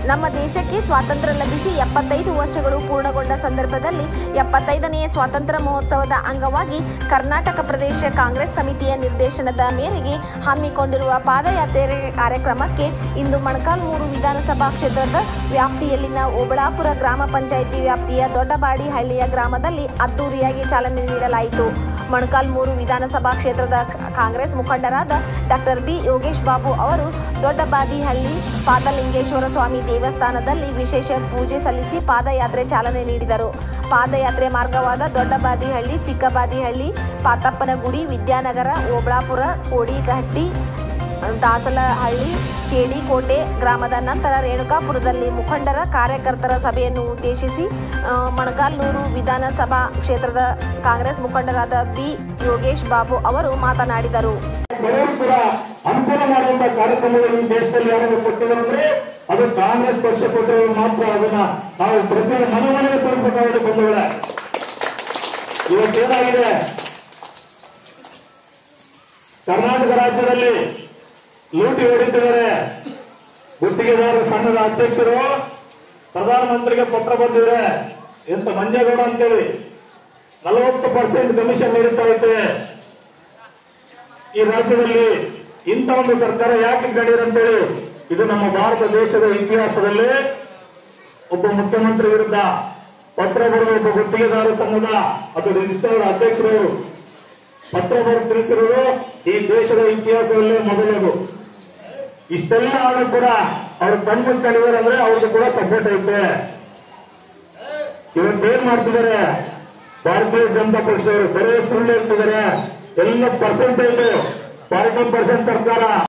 ನಮ್ಮ ದೇಶಕ್ಕೆ ಸ್ವಾತಂತ್ರ್ಯ ಲಭಿಸಿ ಎಪ್ಪತ್ತೈದು ವರ್ಷಗಳು ಪೂರ್ಣಗೊಂಡ ಸಂದರ್ಭದಲ್ಲಿ ಎಪ್ಪತ್ತೈದನೆಯ ಸ್ವಾತಂತ್ರ್ಯ ಮಹೋತ್ಸವದ ಅಂಗವಾಗಿ ಕರ್ನಾಟಕ ಪ್ರದೇಶ ಕಾಂಗ್ರೆಸ್ ಸಮಿತಿಯ ನಿರ್ದೇಶನದ ಮೇರೆಗೆ ಹಮ್ಮಿಕೊಂಡಿರುವ ಪಾದಯಾತ್ರೆ ಕಾರ್ಯಕ್ರಮಕ್ಕೆ ಇಂದು ಮೊಣಕಾಲ್ಮೂರು ವಿಧಾನಸಭಾ ಕ್ಷೇತ್ರದ ವ್ಯಾಪ್ತಿಯಲ್ಲಿನ ಓಬಳಾಪುರ ಗ್ರಾಮ ಪಂಚಾಯಿತಿ ವ್ಯಾಪ್ತಿಯ ದೊಡ್ಡಬಾಡಿ ಹಳ್ಳಿಯ ಗ್ರಾಮದಲ್ಲಿ ಅದ್ದೂರಿಯಾಗಿ ಚಾಲನೆ ನೀಡಲಾಯಿತು ಮೊಣಕಾಲ್ಮೂರು ವಿಧಾನಸಭಾ ಕ್ಷೇತ್ರದ ಕಾಂಗ್ರೆಸ್ ಮುಖಂಡರಾದ ಡಾಕ್ಟರ್ ಬಿ ಯೋಗೇಶ್ ಬಾಬು ಅವರು ದೊಡ್ಡಬಾದಿಹಳ್ಳಿ ಪಾದಲಿಂಗೇಶ್ವರ ಸ್ವಾಮಿ ದೇವಸ್ಥಾನದಲ್ಲಿ ವಿಶೇಷ ಪೂಜೆ ಸಲ್ಲಿಸಿ ಪಾದಯಾತ್ರೆ ಚಾಲನೆ ನೀಡಿದರು ಪಾದಯಾತ್ರೆ ಮಾರ್ಗವಾದ ದೊಡ್ಡಬಾದಿಹಳ್ಳಿ ಚಿಕ್ಕಬಾದಿಹಳ್ಳಿ ಪಾತಪ್ಪನಗುಡಿ ವಿದ್ಯಾನಗರ ಓಬಳಾಪುರ ಕೋಡಿಗಟ್ಟಿ ದಾಸಲಹಳ್ಳಿ ಕೇಡಿಕೋಟೆ ಗ್ರಾಮದ ನಂತರ ರೇಣುಕಾಪುರದಲ್ಲಿ ಮುಖಂಡರ ಕಾರ್ಯಕರ್ತರ ಸಭೆಯನ್ನು ಉದ್ದೇಶಿಸಿ ಆ, ಮೊಣಕಾಲ್ನೂರು ವಿಧಾನಸಭಾ ಕ್ಷೇತ್ರದ ಕಾಂಗ್ರೆಸ್ ಮುಖಂಡರಾದ ಬಿ ಯೋಗೇಶ್ ಬಾಬು ಅವರು ಮಾತನಾಡಿದರು ಬಡವರು ಕೂಡ ಅನುಕೂಲ ಮಾಡುವಂತ ಕಾರ್ಯಕ್ರಮಗಳು ಈ ದೇಶದಲ್ಲಿ ಯಾರಾದ್ರೂ ಕೊಟ್ಟಿದ್ದಾರೆ ಅಂದ್ರೆ ಅದು ಕಾಂಗ್ರೆಸ್ ಪಕ್ಷ ಕೊಟ್ಟರೆ ಮಾತ್ರ ಅದನ್ನ ನಾವು ಪ್ರತಿ ಮನೆ ಮನೆಗೆ ತೋರಿಸಬೇಕಾಗಿದೆ ಬಂಧುಗಳೇ ಇವತ್ತೇನಾಗಿದೆ ಕರ್ನಾಟಕ ರಾಜ್ಯದಲ್ಲಿ ಲೂಟಿ ಹೊಡಿತಿದ್ದಾರೆ ಗುತ್ತಿಗೆದಾರರು ಸಂಘದ ಅಧ್ಯಕ್ಷರು ಪ್ರಧಾನಮಂತ್ರಿಗೆ ಪತ್ರ ಬಂದಿದ್ರೆ ಎಂತ ಮಂಜೇಗೌಡ ಅಂತೇಳಿ ನಲವತ್ತು ಪರ್ಸೆಂಟ್ ಕಮಿಷನ್ ನೀಡುತ್ತಾ ಐತೆ ಈ ರಾಜ್ಯದಲ್ಲಿ ಇಂಥ ಒಂದು ಸರ್ಕಾರ ಯಾಕೆ ಗಡಿಯರಂತೇಳಿ ಇದು ನಮ್ಮ ಭಾರತ ದೇಶದ ಇತಿಹಾಸದಲ್ಲಿ ಒಬ್ಬ ಮುಖ್ಯಮಂತ್ರಿ ವಿರುದ್ಧ ಪತ್ರ ಬರೆದ ಒಬ್ಬ ಗುತ್ತಿಗೆದಾರ ಸಂಘದ ಅದು ರಿಜಿಸ್ಟರ್ಡ್ ಅಧ್ಯಕ್ಷರು ಪತ್ರ ಬರೆದು ತಿಳಿಸಿರುವುದು ಈ ದೇಶದ ಇತಿಹಾಸದಲ್ಲೇ ಮೊದಲದು ಇಷ್ಟೆಲ್ಲ ಆದ್ರೂ ಕೂಡ ಅವ್ರು ಕಣ್ಮುಚ್ಕೊಂಡಿದ್ದಾರೆ ಅಂದ್ರೆ ಅವ್ರದ್ದು ಕೂಡ ಸಪೋರ್ಟ್ ಐತೆ ಇವತ್ತೇನ್ ಮಾಡ್ತಿದ್ದಾರೆ ಭಾರತೀಯ ಜನತಾ ಪಕ್ಷದವರು ಬರೇ ಸುಳ್ಳು ಹೇಳ್ತಿದ್ದಾರೆ ಎಲ್ಲ ಪರ್ಸೆಂಟೇಜ್ ಫಾರ್ಟಿ ಪರ್ಸೆಂಟ್ ಸರ್ಕಾರ